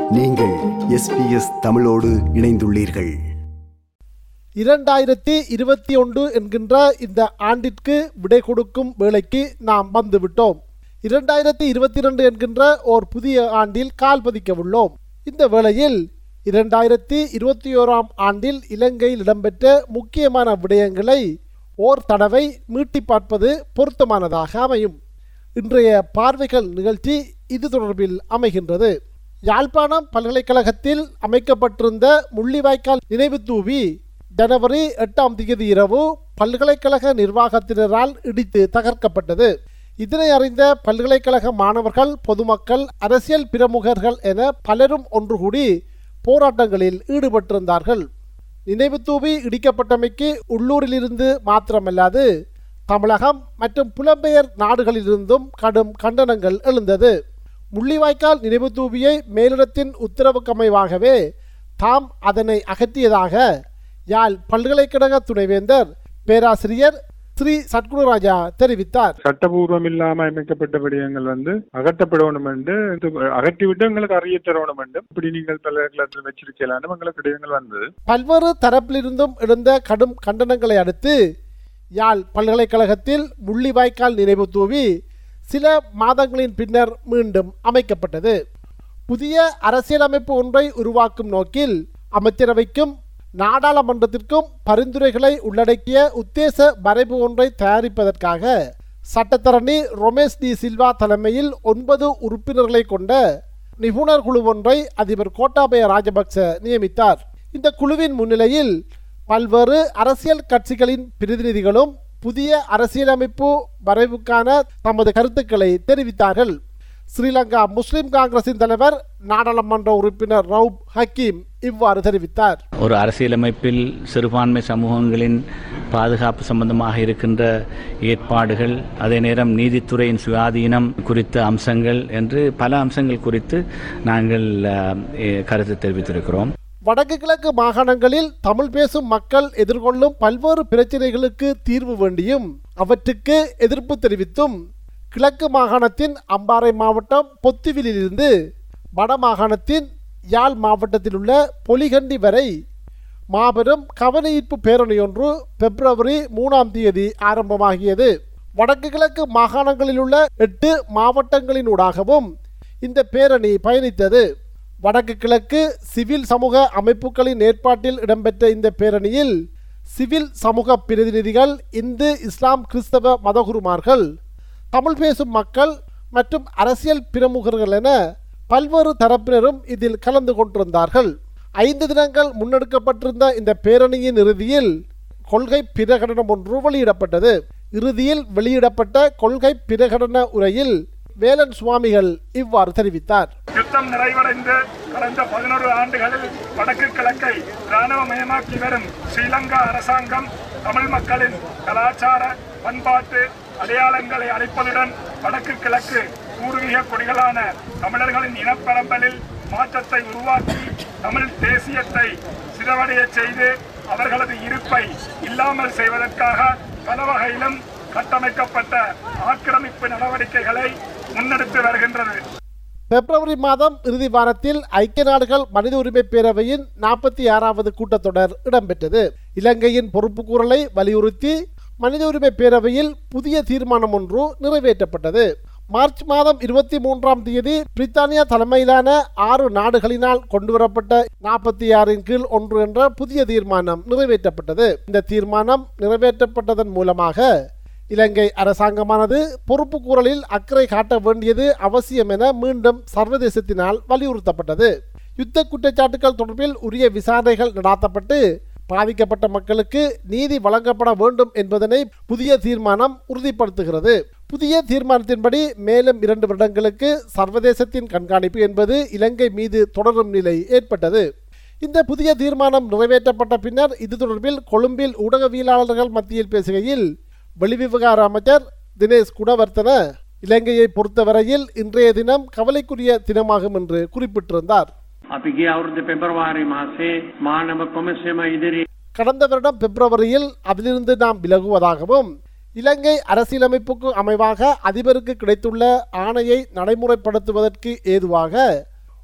நீங்கள் எஸ்பிஎஸ் தமிழோடு இணைந்துள்ளீர்கள் இரண்டாயிரத்தி இருபத்தி ஒன்று என்கின்ற இந்த ஆண்டிற்கு விடை கொடுக்கும் வேளைக்கு நாம் வந்துவிட்டோம் இரண்டாயிரத்தி இருபத்தி ரெண்டு என்கின்ற ஓர் புதிய ஆண்டில் கால் பதிக்க உள்ளோம் இந்த வேளையில் இரண்டாயிரத்தி இருபத்தி ஓராம் ஆண்டில் இலங்கையில் இடம்பெற்ற முக்கியமான விடயங்களை ஓர் தடவை மீட்டி பார்ப்பது பொருத்தமானதாக அமையும் இன்றைய பார்வைகள் நிகழ்ச்சி இது தொடர்பில் அமைகின்றது யாழ்ப்பாணம் பல்கலைக்கழகத்தில் அமைக்கப்பட்டிருந்த முள்ளிவாய்க்கால் நினைவு தூவி ஜனவரி எட்டாம் தேதி இரவு பல்கலைக்கழக நிர்வாகத்தினரால் இடித்து தகர்க்கப்பட்டது இதனை அறிந்த பல்கலைக்கழக மாணவர்கள் பொதுமக்கள் அரசியல் பிரமுகர்கள் என பலரும் ஒன்று கூடி போராட்டங்களில் ஈடுபட்டிருந்தார்கள் நினைவு தூவி இடிக்கப்பட்டமைக்கு உள்ளூரிலிருந்து மாத்திரமல்லாது தமிழகம் மற்றும் புலம்பெயர் நாடுகளிலிருந்தும் கடும் கண்டனங்கள் எழுந்தது முள்ளிவாய்க்கால் நினைவு தூவியை மேலிடத்தின் உத்தரவுக்கமைவாகவே தாம் அதனை அகற்றியதாக யாழ் பல்கலைக்கழக துணைவேந்தர் பேராசிரியர் ஸ்ரீ சத்குணராஜா தெரிவித்தார் சட்டபூர்வம் இல்லாம அமைக்கப்பட்ட விடயங்கள் வந்து அகற்றப்படணும் என்று இது அகற்றிவிட்டு எங்களுக்கு அறிய தரணும் என்று இப்படி நீங்கள் பல்கலைக்கழகத்தில் வச்சிருக்கலான்னு எங்களுக்கு விடயங்கள் வந்தது பல்வேறு தரப்பிலிருந்தும் எழுந்த கடும் கண்டனங்களை அடுத்து யாழ் பல்கலைக்கழகத்தில் முள்ளிவாய்க்கால் நினைவு தூவி சில மாதங்களின் பின்னர் மீண்டும் அமைக்கப்பட்டது புதிய அரசியலமைப்பு ஒன்றை உருவாக்கும் நோக்கில் அமைச்சரவைக்கும் நாடாளுமன்றத்திற்கும் பரிந்துரைகளை உள்ளடக்கிய உத்தேச வரைவு ஒன்றை தயாரிப்பதற்காக சட்டத்தரணி ரொமேஷ் டி சில்வா தலைமையில் ஒன்பது உறுப்பினர்களை கொண்ட நிபுணர் குழு ஒன்றை அதிபர் கோட்டாபய ராஜபக்ச நியமித்தார் இந்த குழுவின் முன்னிலையில் பல்வேறு அரசியல் கட்சிகளின் பிரதிநிதிகளும் புதிய அரசியலமைப்பு வரைவுக்கான தமது கருத்துக்களை தெரிவித்தார்கள் ஸ்ரீலங்கா முஸ்லிம் காங்கிரசின் தலைவர் நாடாளுமன்ற உறுப்பினர் ரவுப் ஹக்கீம் இவ்வாறு தெரிவித்தார் ஒரு அரசியலமைப்பில் சிறுபான்மை சமூகங்களின் பாதுகாப்பு சம்பந்தமாக இருக்கின்ற ஏற்பாடுகள் அதே நேரம் நீதித்துறையின் சுயாதீனம் குறித்த அம்சங்கள் என்று பல அம்சங்கள் குறித்து நாங்கள் அஹ், எ- கருத்து தெரிவித்திருக்கிறோம் வடக்கு கிழக்கு மாகாணங்களில் தமிழ் பேசும் மக்கள் எதிர்கொள்ளும் பல்வேறு பிரச்சனைகளுக்கு தீர்வு வேண்டியும் அவற்றுக்கு எதிர்ப்பு தெரிவித்தும் கிழக்கு மாகாணத்தின் அம்பாறை மாவட்டம் பொத்துவிலிருந்து வட மாகாணத்தின் யாழ் மாவட்டத்தில் உள்ள பொலிகண்டி வரை மாபெரும் கவனஈர்ப்பு பேரணியொன்று பிப்ரவரி மூணாம் தேதி ஆரம்பமாகியது வடக்கு கிழக்கு மாகாணங்களில் உள்ள எட்டு மாவட்டங்களினூடாகவும் இந்த பேரணி பயணித்தது வடக்கு கிழக்கு சிவில் சமூக அமைப்புகளின் ஏற்பாட்டில் இடம்பெற்ற இந்த பேரணியில் சிவில் சமூக பிரதிநிதிகள் இந்து இஸ்லாம் கிறிஸ்தவ மதகுருமார்கள் தமிழ் பேசும் மக்கள் மற்றும் அரசியல் பிரமுகர்கள் என பல்வேறு தரப்பினரும் இதில் கலந்து கொண்டிருந்தார்கள் ஐந்து தினங்கள் முன்னெடுக்கப்பட்டிருந்த இந்த பேரணியின் இறுதியில் கொள்கை பிரகடனம் ஒன்று வெளியிடப்பட்டது இறுதியில் வெளியிடப்பட்ட கொள்கை பிரகடன உரையில் வேலன் சுவாமிகள் இவ்வாறு தெரிவித்தார் யுத்தம் நிறைவடைந்து கடந்த பதினோரு ஆண்டுகளில் வடக்கு கிழக்கை இராணுவமயமாக்கி வரும் ஸ்ரீலங்கா அரசாங்கம் தமிழ் மக்களின் கலாச்சார பண்பாட்டு அடையாளங்களை அழிப்பதுடன் வடக்கு கிழக்கு பூர்வீக கொடிகளான தமிழர்களின் இனப்பரம்பலில் மாற்றத்தை உருவாக்கி தமிழ் தேசியத்தை சிதறடைய செய்து அவர்களது இருப்பை இல்லாமல் செய்வதற்காக பல வகையிலும் கட்டமைக்கப்பட்ட ஆக்கிரமிப்பு நடவடிக்கைகளை முன்னெடுத்து வருகின்றது பிப்ரவரி மாதம் இறுதி வாரத்தில் ஐக்கிய நாடுகள் மனித உரிமை பேரவையின் நாற்பத்தி ஆறாவது கூட்டத்தொடர் இடம்பெற்றது இலங்கையின் பொறுப்புக்கூறலை வலியுறுத்தி மனித உரிமை பேரவையில் புதிய தீர்மானம் ஒன்று நிறைவேற்றப்பட்டது மார்ச் மாதம் இருபத்தி மூன்றாம் தேதி பிரித்தானியா தலைமையிலான ஆறு நாடுகளினால் கொண்டுவரப்பட்ட நாற்பத்தி ஆறின் கீழ் ஒன்று என்ற புதிய தீர்மானம் நிறைவேற்றப்பட்டது இந்த தீர்மானம் நிறைவேற்றப்பட்டதன் மூலமாக இலங்கை அரசாங்கமானது பொறுப்பு கூறலில் அக்கறை காட்ட வேண்டியது அவசியம் என மீண்டும் சர்வதேசத்தினால் வலியுறுத்தப்பட்டது யுத்த குற்றச்சாட்டுகள் தொடர்பில் உரிய விசாரணைகள் நடாத்தப்பட்டு பாதிக்கப்பட்ட மக்களுக்கு நீதி வழங்கப்பட வேண்டும் என்பதனை புதிய தீர்மானம் உறுதிப்படுத்துகிறது புதிய தீர்மானத்தின்படி மேலும் இரண்டு வருடங்களுக்கு சர்வதேசத்தின் கண்காணிப்பு என்பது இலங்கை மீது தொடரும் நிலை ஏற்பட்டது இந்த புதிய தீர்மானம் நிறைவேற்றப்பட்ட பின்னர் இது தொடர்பில் கொழும்பில் ஊடகவியலாளர்கள் மத்தியில் பேசுகையில் வெளிவிவகார அமைச்சர் தினேஷ் குணவர்த்தன இலங்கையை பொறுத்தவரையில் இன்றைய தினம் கவலைக்குரிய தினமாகும் என்று குறிப்பிட்டிருந்தார் අපි ගිය අවුරුද්ද පෙබරවාරි මාසේ මානව කොමිසම ඉදිරි கடந்த வருடம் பிப்ரவரியில் அதிலிருந்து நாம் விலகுவதாகவும் இலங்கை அரசியலமைப்புக்கு அமைவாக அதிபருக்கு கிடைத்துள்ள ஆணையை நடைமுறைப்படுத்துவதற்கு ஏதுவாக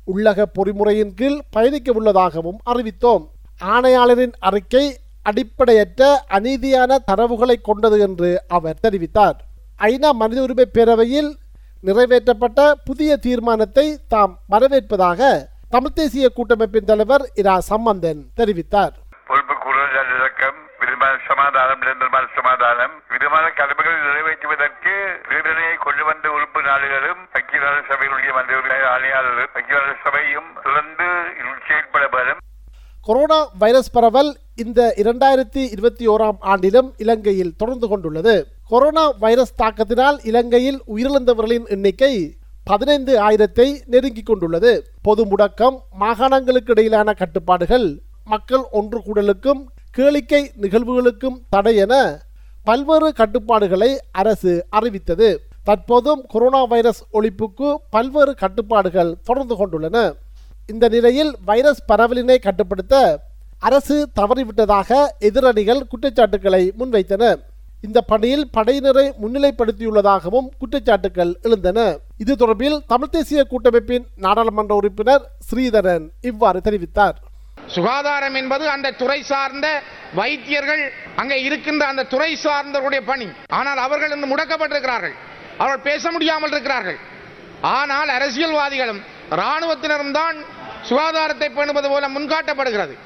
உள்ளக பொறிமுறையின் கீழ் பயணிக்க உள்ளதாகவும் அறிவித்தோம் ஆணையாளரின் அறிக்கை அடிப்படையற்ற அநீதியான தரவுகளை கொண்டது என்று அவர் தெரிவித்தார் ஐநா மனித உரிமை பேரவையில் நிறைவேற்றப்பட்ட புதிய தீர்மானத்தை தாம் வரவேற்பதாக தமிழ் தேசிய கூட்டமைப்பின் தலைவர் இரா சம்பந்தன் தெரிவித்தார் பொறுப்புக்கூறல் நல்லிணக்கம் விருமான சமாதானம் நிரந்தரமான சமாதானம் விதமான கடமைகளை நிறைவேற்றுவதற்கு நிர்ணயை கொண்டு வந்த உறுப்பு நாடுகளும் ஐக்கிய நாடு சபையினுடைய மந்திர ஆணையாளரும் ஐக்கிய நாடு சபையும் தொடர்ந்து செயல்பட வரும் கொரோனா வைரஸ் பரவல் இந்த இரண்டாயிரத்தி இருபத்தி ஓராம் ஆண்டிலும் இலங்கையில் தொடர்ந்து கொண்டுள்ளது கொரோனா வைரஸ் தாக்கத்தினால் இலங்கையில் உயிரிழந்தவர்களின் எண்ணிக்கை பதினைந்து ஆயிரத்தை நெருங்கிக் கொண்டுள்ளது பொது முடக்கம் மாகாணங்களுக்கு இடையிலான கட்டுப்பாடுகள் மக்கள் ஒன்று கூடலுக்கும் கேளிக்கை நிகழ்வுகளுக்கும் தடை என பல்வேறு கட்டுப்பாடுகளை அரசு அறிவித்தது தற்போதும் கொரோனா வைரஸ் ஒழிப்புக்கு பல்வேறு கட்டுப்பாடுகள் தொடர்ந்து கொண்டுள்ளன இந்த நிலையில் வைரஸ் பரவலினை கட்டுப்படுத்த அரசு தவறிவிட்டதாக எதிரணிகள் குற்றச்சாட்டுகளை முன்வைத்தன இந்த பணியில் படையினரை முன்னிலைப்படுத்தியுள்ளதாகவும் குற்றச்சாட்டுகள் எழுந்தன இது தொடர்பில் தமிழ் தேசிய கூட்டமைப்பின் நாடாளுமன்ற உறுப்பினர் ஸ்ரீதரன் இவ்வாறு தெரிவித்தார் சுகாதாரம் என்பது அந்த துறை சார்ந்த வைத்தியர்கள் அங்கே இருக்கின்ற அந்த துறை சார்ந்தவர்களுடைய பணி ஆனால் அவர்கள் இன்று முடக்கப்பட்டிருக்கிறார்கள் அவர்கள் பேச முடியாமல் இருக்கிறார்கள் ஆனால் அரசியல்வாதிகளும் இராணுவத்தினரும் தான் சுகாதாரத்தை பேணுவது போல முன்காட்டப்படுகிறது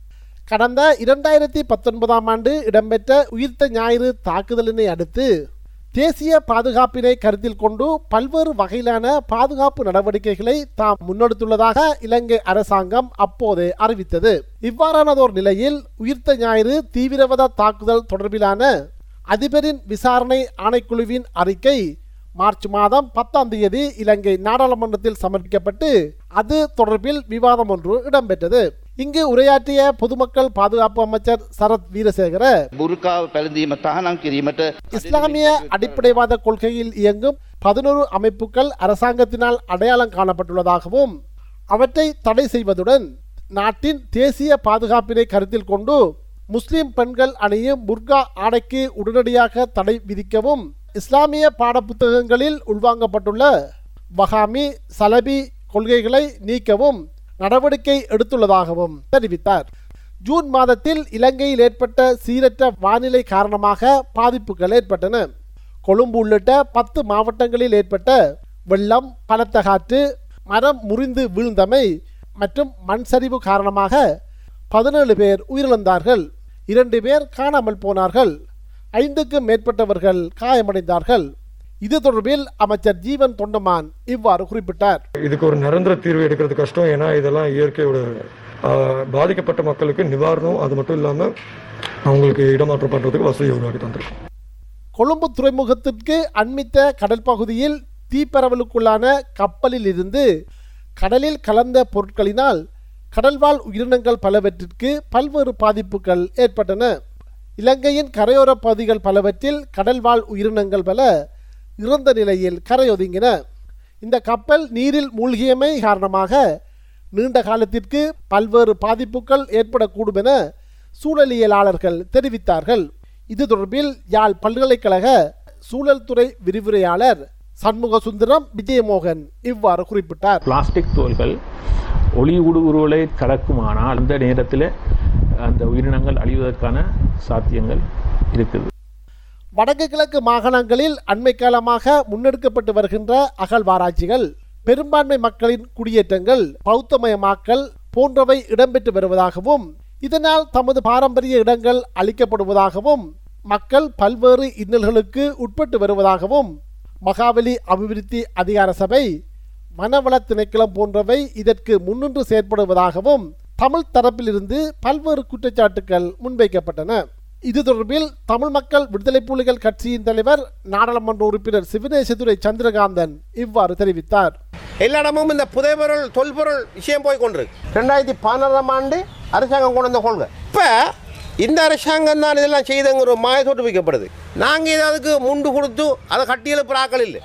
கடந்த இரண்டாயிரத்தி பத்தொன்பதாம் ஆண்டு இடம்பெற்ற உயிர்த்த ஞாயிறு தாக்குதலினை அடுத்து தேசிய பாதுகாப்பினை கருத்தில் கொண்டு பல்வேறு வகையிலான பாதுகாப்பு நடவடிக்கைகளை தாம் முன்னெடுத்துள்ளதாக இலங்கை அரசாங்கம் அப்போதே அறிவித்தது இவ்வாறானதோர் நிலையில் உயிர்த்த ஞாயிறு தீவிரவாத தாக்குதல் தொடர்பிலான அதிபரின் விசாரணை ஆணைக்குழுவின் அறிக்கை மார்ச் மாதம் பத்தாம் தேதி இலங்கை நாடாளுமன்றத்தில் சமர்ப்பிக்கப்பட்டு அது தொடர்பில் விவாதம் ஒன்று இடம்பெற்றது இங்கு உரையாற்றிய பொதுமக்கள் பாதுகாப்பு அமைச்சர் சரத் வீரசேகர බුරුකාව පැළඳීම තහනම් කිරීමට இஸ்லாமிய அடிப்படைவாத கொள்கையில் இயங்கும் பதினோரு அமைப்புகள் அரசாங்கத்தினால் அடையாளம் காணப்பட்டுள்ளதாகவும் அவற்றை தடை செய்வதுடன் நாட்டின் தேசிய பாதுகாப்பினை கருத்தில் கொண்டு முஸ்லிம் பெண்கள் அணியும் புர்கா ஆடைக்கு உடனடியாக தடை விதிக்கவும் இஸ்லாமிய பாடப்புத்தகங்களில் உள்வாங்கப்பட்டுள்ள வஹாமி சலபி கொள்கைகளை நீக்கவும் நடவடிக்கை எடுத்துள்ளதாகவும் தெரிவித்தார் ஜூன் மாதத்தில் இலங்கையில் ஏற்பட்ட சீரற்ற வானிலை காரணமாக பாதிப்புகள் ஏற்பட்டன கொழும்பு உள்ளிட்ட பத்து மாவட்டங்களில் ஏற்பட்ட வெள்ளம் பலத்த காற்று மரம் முறிந்து வீழ்ந்தமை மற்றும் மண் சரிவு காரணமாக பதினேழு பேர் உயிரிழந்தார்கள் இரண்டு பேர் காணாமல் போனார்கள் ஐந்துக்கும் மேற்பட்டவர்கள் காயமடைந்தார்கள் இது தொடர்பில் அமைச்சர் ஜீவன் தொண்டமான் இவ்வாறு குறிப்பிட்டார் இதுக்கு ஒரு நிரந்தர தீர்வு எடுக்கிறது கஷ்டம் ஏன்னா இதெல்லாம் இயற்கையோட ஆஹ், பாதிக்கப்பட்ட மக்களுக்கு நிவாரணம் அது மட்டும் இல்லாமல் அவங்களுக்கு இடமாற்றம் பண்ணுறதுக்கு வசதி உருவாக்கி தந்திருக்கோம் கொழும்பு துறைமுகத்திற்கு அண்மித்த கடல் பகுதியில் தீப்பரவலுக்குள்ளான கப்பலில் இருந்து கடலில் கலந்த பொருட்களினால் கடல்வாழ் உயிரினங்கள் பலவற்றிற்கு பல்வேறு பாதிப்புகள் ஏற்பட்டன இலங்கையின் கரையோர பகுதிகள் பலவற்றில் கடல்வாழ் உயிரினங்கள் பல இறந்த நிலையில் கரையொதுங்கின இந்த கப்பல் நீரில் மூழ்கியமை காரணமாக நீண்ட காலத்திற்கு பல்வேறு பாதிப்புகள் ஏற்படக்கூடும் என சூழலியலாளர்கள் தெரிவித்தார்கள் இது தொடர்பில் யாழ் பல்கலைக்கழக சூழல் துறை விரிவுரையாளர் சண்முக சுந்தரம் விஜயமோகன் இவ்வாறு குறிப்பிட்டார் பிளாஸ்டிக் தோல்கள் ஒளி ஊடுருவலை கடக்குமானால் அந்த நேரத்தில் அந்த உயிரினங்கள் அழிவதற்கான சாத்தியங்கள் இருக்குது வடக்கு கிழக்கு மாகாணங்களில் அண்மை காலமாக முன்னெடுக்கப்பட்டு வருகின்ற அகழ்வாராய்ச்சிகள் பெரும்பான்மை மக்களின் குடியேற்றங்கள் பௌத்தமயமாக்கல் போன்றவை இடம்பெற்று வருவதாகவும் இதனால் தமது பாரம்பரிய இடங்கள் அளிக்கப்படுவதாகவும் மக்கள் பல்வேறு இன்னல்களுக்கு உட்பட்டு வருவதாகவும் மகாபலி அபிவிருத்தி அதிகார சபை வனவள திணைக்களம் போன்றவை இதற்கு முன்னின்று செயற்படுவதாகவும் தமிழ் தரப்பிலிருந்து பல்வேறு குற்றச்சாட்டுகள் முன்வைக்கப்பட்டன இது தொடர்பில் தமிழ் மக்கள் விடுதலை புலிகள் கட்சியின் தலைவர் நாடாளுமன்ற உறுப்பினர் சிவனேசதுரை சந்திரகாந்தன் இவ்வாறு தெரிவித்தார் எல்லா இடமும் இந்த புதைபொருள் தொல்பொருள் விஷயம் போய் கொண்டிருக்கு ரெண்டாயிரத்தி பதினாறாம் ஆண்டு அரசாங்கம் கொண்டு வந்த கொள்கை இப்போ இந்த அரசாங்கம் தான் இதெல்லாம் செய்தங்கிற ஒரு மாய தோட்டு வைக்கப்படுது நாங்கள் ஏதாவதுக்கு முண்டு கொடுத்து அதை கட்டி எழுப்புற ஆக்கள் இல்லை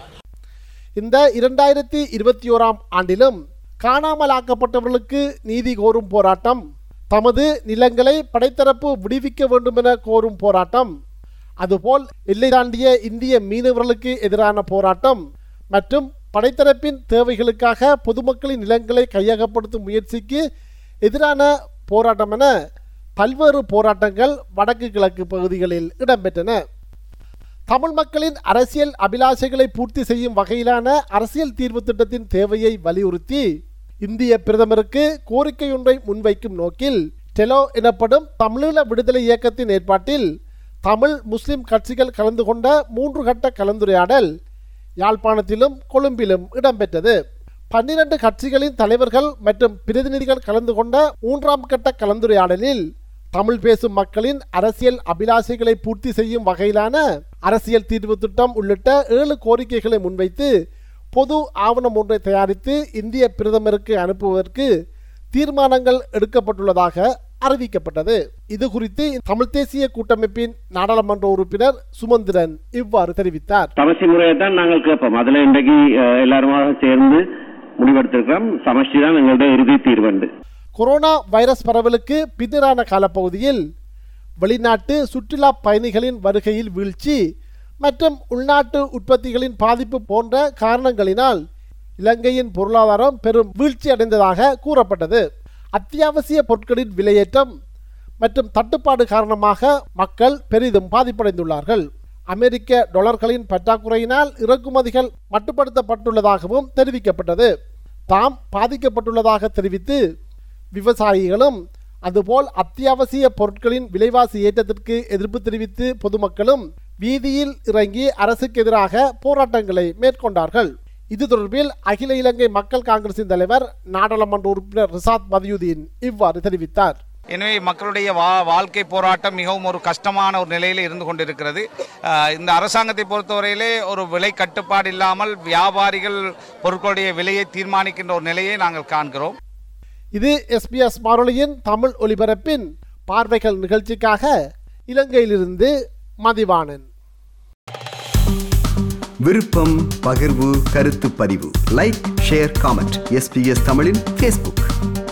இந்த இரண்டாயிரத்தி இருபத்தி ஓராம் ஆண்டிலும் காணாமலாக்கப்பட்டவர்களுக்கு நீதி கோரும் போராட்டம் தமது நிலங்களை படைத்தரப்பு விடுவிக்க வேண்டும் என கோரும் போராட்டம் அதுபோல் எல்லை தாண்டிய இந்திய மீனவர்களுக்கு எதிரான போராட்டம் மற்றும் படைத்தரப்பின் தேவைகளுக்காக பொதுமக்களின் நிலங்களை கையகப்படுத்தும் முயற்சிக்கு எதிரான போராட்டம் என பல்வேறு போராட்டங்கள் வடக்கு கிழக்கு பகுதிகளில் இடம்பெற்றன தமிழ் மக்களின் அரசியல் அபிலாஷைகளை பூர்த்தி செய்யும் வகையிலான அரசியல் தீர்வு திட்டத்தின் தேவையை வலியுறுத்தி இந்திய பிரதமருக்கு கோரிக்கை ஒன்றை முன்வைக்கும் நோக்கில் டெலோ எனப்படும் தமிழீழ விடுதலை இயக்கத்தின் ஏற்பாட்டில் தமிழ் முஸ்லிம் கட்சிகள் கலந்து கொண்ட மூன்று கட்ட கலந்துரையாடல் யாழ்ப்பாணத்திலும் கொழும்பிலும் இடம்பெற்றது பன்னிரண்டு கட்சிகளின் தலைவர்கள் மற்றும் பிரதிநிதிகள் கலந்து கொண்ட மூன்றாம் கட்ட கலந்துரையாடலில் தமிழ் பேசும் மக்களின் அரசியல் அபிலாஷைகளை பூர்த்தி செய்யும் வகையிலான அரசியல் தீர்வு திட்டம் உள்ளிட்ட ஏழு கோரிக்கைகளை முன்வைத்து பொது ஆவணம் ஒன்றை தயாரித்து இந்திய பிரதமருக்கு அனுப்புவதற்கு தீர்மானங்கள் எடுக்கப்பட்டுள்ளதாக அறிவிக்கப்பட்டது இது குறித்து தமிழ் தேசிய கூட்டமைப்பின் நாடாளுமன்ற உறுப்பினர் சுமந்திரன் இவ்வாறு தெரிவித்தார் சமஷ்டி முறையை தான் நாங்கள் கேட்போம் அதில் இன்றைக்கு அஹ், எல்லாருமாக சேர்ந்து முடிவெடுத்திருக்கிறோம் சமஷ்டி தான் எங்களுடைய இறுதி தீர்வண்டு கொரோனா வைரஸ் பரவலுக்கு பின்னரான காலப்பகுதியில் வெளிநாட்டு சுற்றுலா பயணிகளின் வருகையில் வீழ்ச்சி மற்றும் உள்நாட்டு உற்பத்திகளின் பாதிப்பு போன்ற காரணங்களினால் இலங்கையின் பொருளாதாரம் பெரும் வீழ்ச்சி அடைந்ததாக கூறப்பட்டது அத்தியாவசிய பொருட்களின் விலையேற்றம் மற்றும் தட்டுப்பாடு காரணமாக மக்கள் பெரிதும் பாதிப்படைந்துள்ளார்கள் அமெரிக்க டாலர்களின் பற்றாக்குறையினால் இறக்குமதிகள் மட்டுப்படுத்தப்பட்டுள்ளதாகவும் தெரிவிக்கப்பட்டது தாம் பாதிக்கப்பட்டுள்ளதாக தெரிவித்து விவசாயிகளும் அதுபோல் அத்தியாவசிய பொருட்களின் விலைவாசி ஏற்றத்திற்கு எதிர்ப்பு தெரிவித்து பொதுமக்களும் வீதியில் இறங்கி அரசுக்கு எதிராக போராட்டங்களை மேற்கொண்டார்கள் இது தொடர்பில் அகில இலங்கை மக்கள் காங்கிரசின் தலைவர் நாடாளுமன்ற உறுப்பினர் ரிசாத் மதியுதீன் இவ்வாறு தெரிவித்தார் எனவே மக்களுடைய வா வாழ்க்கை போராட்டம் மிகவும் ஒரு கஷ்டமான ஒரு நிலையில் இருந்து கொண்டிருக்கிறது அஹ் இந்த அரசாங்கத்தை பொறுத்தவரையிலே ஒரு விலை கட்டுப்பாடு இல்லாமல் வியாபாரிகள் பொருட்களுடைய விலையை தீர்மானிக்கின்ற ஒரு நிலையை நாங்கள் காண்கிறோம் இது எஸ்பிஎஸ் வானொலியின் தமிழ் ஒலிபரப்பின் பார்வைகள் நிகழ்ச்சிக்காக இலங்கையிலிருந்து மதிவாணன் விருப்பம் பகிர்வு கருத்து பதிவு லைக் ஷேர் காமெண்ட் எஸ்பிஎஸ் தமிழின் ஃபேஸ்புக்